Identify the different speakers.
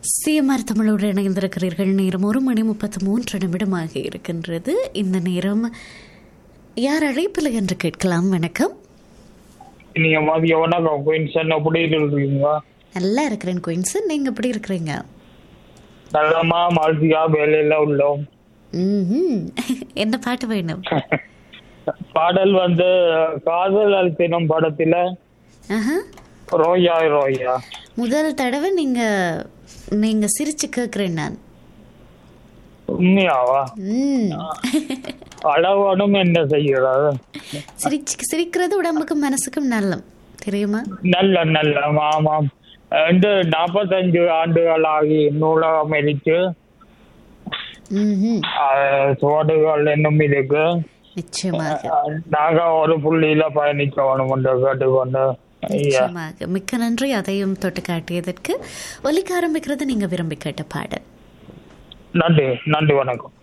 Speaker 1: CMR தமிழோடு இணைந்திருக்கிறீர்கள் நேரம் ஒரு மணி முப்பத்தி மூன்று நிமிடமாக இருக்கின்றது இந்த நேரம் யார் அழைப்பில் என்று கேட்கலாம் வணக்கம்
Speaker 2: நீங்க மதிய வணக்கம் குயின்சன் எப்படி இருக்கீங்க
Speaker 1: நல்லா இருக்கிறேன் குயின்ஸ் நீங்க எப்படி இருக்கிறீங்க
Speaker 2: நல்லமா மால்சியா வேலையில உள்ளோம்
Speaker 1: ம்ஹும். என்ன பாட்டு வேணும்
Speaker 2: பாடல் வந்து காதல் அல்பினம் படத்துல
Speaker 1: ஆஹா.
Speaker 2: ரோயா ரோயா
Speaker 1: முதல் தடவை நீங்க நீங்க சிரிச்சு கேட்கிறேன் நான்
Speaker 2: உண்மையாவா
Speaker 1: ம்.
Speaker 2: அளவனும் என்ன செய்கிறது
Speaker 1: சிரிச்சு சிரிக்கிறது உடம்புக்கும் மனசுக்கும் நல்லம் தெரியுமா
Speaker 2: நல்ல நல்ல ஆமாம் இந்த நாற்பத்தஞ்சு ஆண்டுகள் ஆகி நூலகம் இருக்கு
Speaker 1: ம்ஹும்.
Speaker 2: அஹ், சுவடுகள் இன்னும் இருக்கு
Speaker 1: நிச்சயமாக
Speaker 2: அஹ், நாங்க ஒரு புள்ளியில பயணிக்க வேணும் என்று கேட்டுக்கொண்டு ஐயா
Speaker 1: நிச்சயமாக மிக்க நன்றி அதையும் தொட்டு காட்டியதற்கு ஒலிக்க ஆரம்பிக்கிறது நீங்க விரும்பி கேட்ட பாடல்
Speaker 2: நன்றி நன்றி வணக்கம்